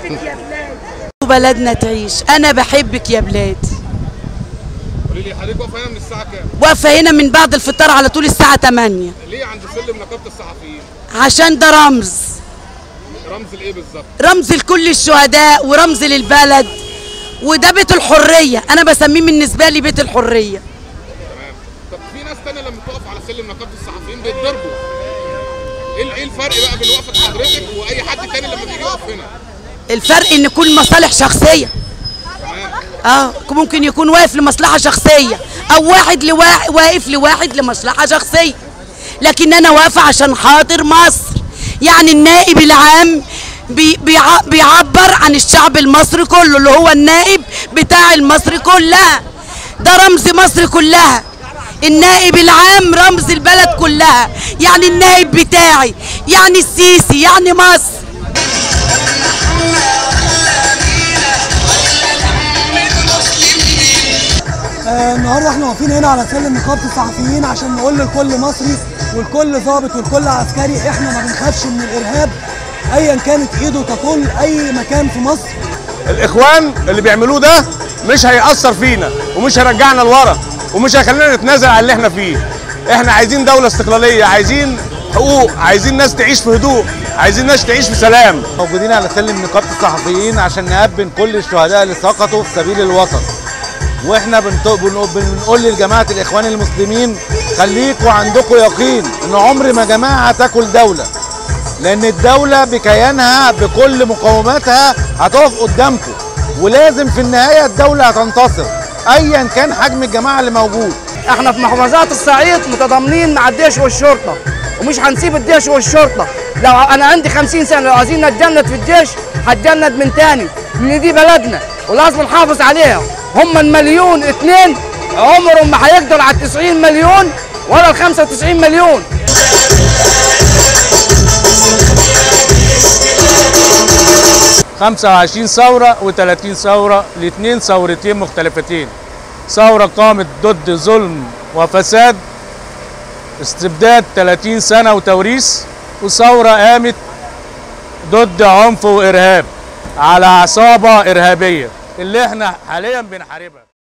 بلدنا تعيش انا بحبك يا بلادي قولي لي حضرتك واقفه هنا من الساعه كام؟ واقفه هنا من بعد الفطار على طول الساعه 8 ليه عند سلم نقابه الصحفيين؟ عشان ده رمز رمز لايه بالظبط؟ رمز لكل الشهداء ورمز للبلد وده بيت الحريه انا بسميه بالنسبه لي بيت الحريه تمام طب في ناس تانية لما تقف على سلم نقابه الصحفيين بيتضربوا ايه ايه الفرق بقى بين وقفه حضرتك واي حد تاني لما بيجي يقف هنا؟ الفرق ان يكون مصالح شخصيه تمام اه ممكن يكون واقف لمصلحه شخصيه او واحد لوا... واقف لواحد لمصلحه شخصيه لكن انا واقفه عشان خاطر مصر يعني النائب العام بي... بيع... بيعبر عن الشعب المصري كله اللي هو النائب بتاع المصري كلها ده رمز مصر كلها النائب العام رمز البلد كلها يعني النائب بتاعي يعني السيسي يعني مصر آه، النهارده احنا واقفين هنا على سلم نقابه الصحفيين عشان نقول لكل مصري ولكل ضابط ولكل عسكري احنا ما بنخافش من الارهاب ايا كانت ايده تطول اي مكان في مصر الاخوان اللي بيعملوه ده مش هيأثر فينا ومش هيرجعنا لورا ومش هيخلينا نتنازل عن اللي احنا فيه احنا عايزين دولة استقلالية عايزين حقوق عايزين ناس تعيش في هدوء عايزين ناس تعيش في سلام موجودين على سلم نقابه الصحفيين عشان نأبن كل الشهداء اللي سقطوا في سبيل الوطن واحنا بنت- بنقول بنقول لجماعه الاخوان المسلمين خليكوا عندكم يقين ان عمر ما جماعه هتاكل دوله لان الدوله بكيانها بكل مقوماتها هتقف قدامكم ولازم في النهايه الدوله هتنتصر ايا كان حجم الجماعه اللي موجود احنا في محافظات الصعيد متضامنين مع الجيش والشرطه ومش هنسيب الجيش والشرطه لو انا عندي 50 سنه لو عايزين نتجند في الجيش هتجند من تاني لان دي بلدنا ولازم نحافظ عليها هم المليون اتنين عمرهم ما هيقدروا على ال 90 مليون ولا ال 95 مليون خمسة وعشرين ثورة وثلاثين ثورة الاثنين ثورتين مختلفتين ثورة قامت ضد ظلم وفساد استبداد 30 سنة وتوريث وثورة قامت ضد عنف وإرهاب على عصابة إرهابية اللي احنا حاليا بنحاربها